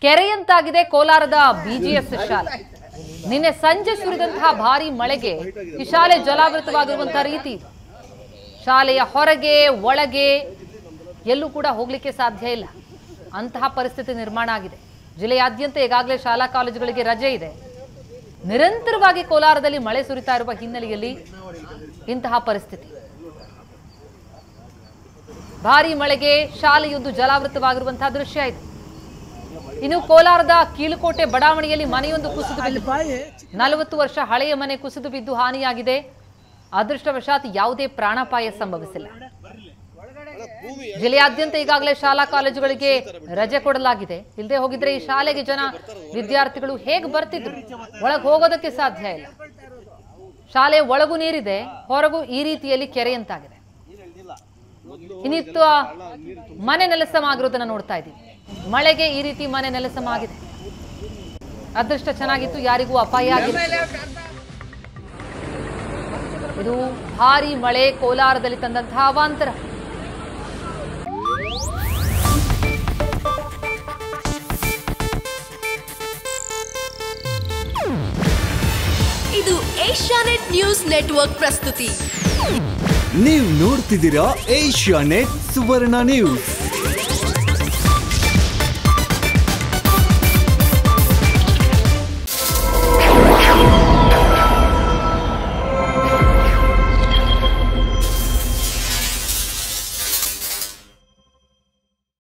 ಕೆರೆಯಂತಾಗಿದೆ ಕೋಲಾರದ ಬಿಜಿಎಸ್ ಶಾಲೆ ನಿನ್ನೆ ಸಂಜೆ ಸುರಿದಂತಹ ಭಾರಿ ಮಳೆಗೆ ಈ ಶಾಲೆ ಜಲಾವೃತವಾಗಿರುವಂತಹ ರೀತಿ ಇದು. ಶಾಲೆಯ ಹೊರಗೆ ಒಳಗೆ ಎಲ್ಲೂ ಕೂಡ ಹೋಗ್ಲಿಕ್ಕೆ ಸಾಧ್ಯ ಇಲ್ಲ ಅಂತಹ ಪರಿಸ್ಥಿತಿ ನಿರ್ಮಾಣ ಆಗಿದೆ ಜಿಲ್ಲೆಯಾದ್ಯಂತ ಈಗಾಗಲೇ ಶಾಲಾ ಕಾಲೇಜುಗಳಿಗೆ ರಜೆ ಇದೆ ನಿರಂತರವಾಗಿ ಕೋಲಾರದಲ್ಲಿ ಮಳೆ ಸುರಿತಾ ಇರುವ ಹಿನ್ನೆಲೆಯಲ್ಲಿ ಇಂತಹ ಪರಿಸ್ಥಿತಿ ಭಾರಿ ಮಳೆಗೆ ಶಾಲೆಯೊಂದು ಜಲಾವೃತವಾಗಿರುವಂತಹ ದೃಶ್ಯ ಇದೆ ಇನ್ನು ಕೋಲಾರದ ಕೀಳುಕೋಟೆ ಬಡಾವಣೆಯಲ್ಲಿ ಮನೆಯೊಂದು ಕುಸಿದು ಬಿದ್ದು ನಲವತ್ತು ವರ್ಷ ಹಳೆಯ ಮನೆ ಕುಸಿದು ಬಿದ್ದು ಹಾನಿಯಾಗಿದೆ ಅದೃಷ್ಟವಶಾತ್ ಯಾವುದೇ ಪ್ರಾಣಾಪಾಯ ಸಂಭವಿಸಿಲ್ಲ ಜಿಲ್ಲೆಯಾದ್ಯಂತ ಈಗಾಗಲೇ ಶಾಲಾ ಕಾಲೇಜುಗಳಿಗೆ ರಜೆ ಕೊಡಲಾಗಿದೆ ಇಲ್ಲದೆ ಹೋಗಿದ್ರೆ ಈ ಶಾಲೆಗೆ ಜನ ವಿದ್ಯಾರ್ಥಿಗಳು ಹೇಗೆ ಬರ್ತಿದ್ರು ಒಳಗೆ ಹೋಗೋದಕ್ಕೆ ಸಾಧ್ಯ ಇಲ್ಲ ಶಾಲೆ ಒಳಗೂ ನೀರಿದೆ ಹೊರಗೂ ಈ ರೀತಿಯಲ್ಲಿ ಕೆರೆಯಂತಾಗಿದೆ ಇನ್ನಿತ್ತು ಮನೆ ನೆಲಸಮ ಆಗಿರೋದನ್ನ ನೋಡ್ತಾ ಇದ್ದೀವಿ ಮಳೆಗೆ ಈ ರೀತಿ ಮನೆ ನೆಲಸಮ ಆಗಿದೆ ಅದೃಷ್ಟ ಚೆನ್ನಾಗಿತ್ತು ಯಾರಿಗೂ ಅಪಾಯ ಆಗಿಲ್ಲ ಇದು ಭಾರಿ ಮಳೆ ಕೋಲಾರದಲ್ಲಿ ತಂದಂತಹ ಅವಾಂತರ ಇದು ಏಷ್ಯಾನೆಟ್ ನ್ಯೂಸ್ ನೆಟ್ವರ್ಕ್ ಪ್ರಸ್ತುತಿ ನೀವು ನೋಡ್ತಿದ್ದೀರಾ ಏಷ್ಯಾ ನೆಟ್ ಸುವರ್ಣ ನ್ಯೂಸ್